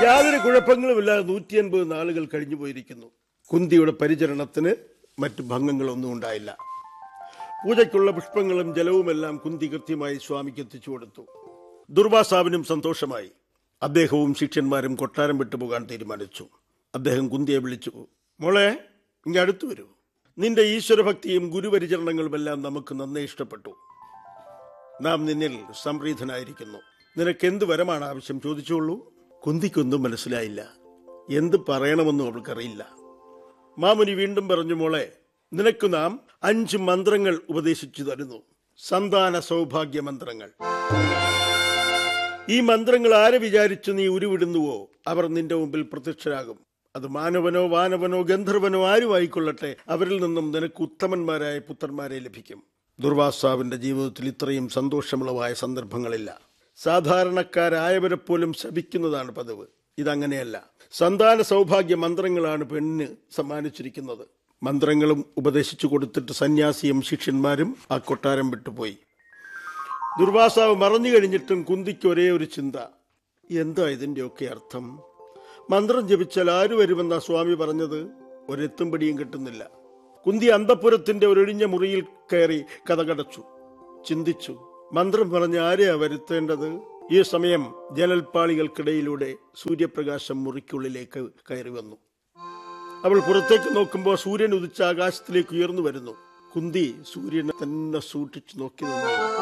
യാതൊരു കുഴപ്പങ്ങളുമില്ലാതെ നൂറ്റി അൻപത് നാളുകൾ കഴിഞ്ഞു പോയിരിക്കുന്നു കുന്തിയുടെ പരിചരണത്തിന് മറ്റു ഭംഗങ്ങളൊന്നും ഉണ്ടായില്ല പൂജയ്ക്കുള്ള പുഷ്പങ്ങളും ജലവുമെല്ലാം കുന്തി കൃത്യമായി സ്വാമിക്ക് എത്തിച്ചു കൊടുത്തു ദുർവാസാവിനും സന്തോഷമായി അദ്ദേഹവും ശിഷ്യന്മാരും കൊട്ടാരം വിട്ടുപോകാൻ തീരുമാനിച്ചു അദ്ദേഹം കുന്തിയെ വിളിച്ചു മോളെ ഇങ്ങ് അടുത്തു വരൂ നിന്റെ ഈശ്വരഭക്തിയും ഗുരുപരിചരണങ്ങളുമെല്ലാം നമുക്ക് നന്നേ ഇഷ്ടപ്പെട്ടു നാം നിന്നിൽ സംപ്രീതനായിരിക്കുന്നു നിനക്ക് എന്ത് വരമാണ് ആവശ്യം ചോദിച്ചോളൂ കുന്തിക്കൊന്നും മനസ്സിലായില്ല എന്ത് പറയണമെന്നും അവൾക്കറിയില്ല മാമുനി വീണ്ടും പറഞ്ഞു മോളെ നിനക്ക് നാം അഞ്ച് മന്ത്രങ്ങൾ ഉപദേശിച്ചു തരുന്നു സന്താന സൗഭാഗ്യ മന്ത്രങ്ങൾ ഈ മന്ത്രങ്ങൾ ആരെ വിചാരിച്ചു നീ ഉരുവിടുന്നുവോ അവർ നിന്റെ മുമ്പിൽ പ്രത്യക്ഷരാകും അത് മാനവനോ വാനവനോ ഗന്ധർവനോ ആരുമായിക്കൊള്ളട്ടെ അവരിൽ നിന്നും നിനക്ക് ഉത്തമന്മാരായ പുത്രന്മാരെ ലഭിക്കും ദുർവാസാവിന്റെ ജീവിതത്തിൽ ഇത്രയും സന്തോഷമുള്ളവായ സന്ദർഭങ്ങളില്ല സാധാരണക്കാരായവരെ പോലും ശപിക്കുന്നതാണ് പതിവ് ഇതങ്ങനെയല്ല സന്താന സൗഭാഗ്യ മന്ത്രങ്ങളാണ് പെണ്ണിന് സമ്മാനിച്ചിരിക്കുന്നത് മന്ത്രങ്ങളും ഉപദേശിച്ചു കൊടുത്തിട്ട് സന്യാസിയും ശിഷ്യന്മാരും ആ കൊട്ടാരം വിട്ടുപോയി ദുർവാസാവ് മറഞ്ഞു കഴിഞ്ഞിട്ടും കുന്തിക്ക് ഒരേ ഒരു ചിന്ത എന്താ ഇതിന്റെയൊക്കെ അർത്ഥം മന്ത്രം ജപിച്ചാൽ ആര് വരുമെന്നാ സ്വാമി പറഞ്ഞത് ഒരെത്തും പിടിയും കിട്ടുന്നില്ല കുന്തി അന്തപുരത്തിന്റെ ഒരൊഴിഞ്ഞ മുറിയിൽ കയറി കഥകടച്ചു ചിന്തിച്ചു മന്ത്രം പറഞ്ഞ് ആരെയാ വരുത്തേണ്ടത് ഈ സമയം ജനൽപ്പാളികൾക്കിടയിലൂടെ സൂര്യപ്രകാശം മുറിക്കുള്ളിലേക്ക് കയറി വന്നു അവൾ പുറത്തേക്ക് നോക്കുമ്പോൾ സൂര്യൻ ഉദിച്ച ആകാശത്തിലേക്ക് ഉയർന്നു വരുന്നു കുന്തി സൂര്യനെ തന്നെ സൂക്ഷിച്ചു നോക്കി നിന്നു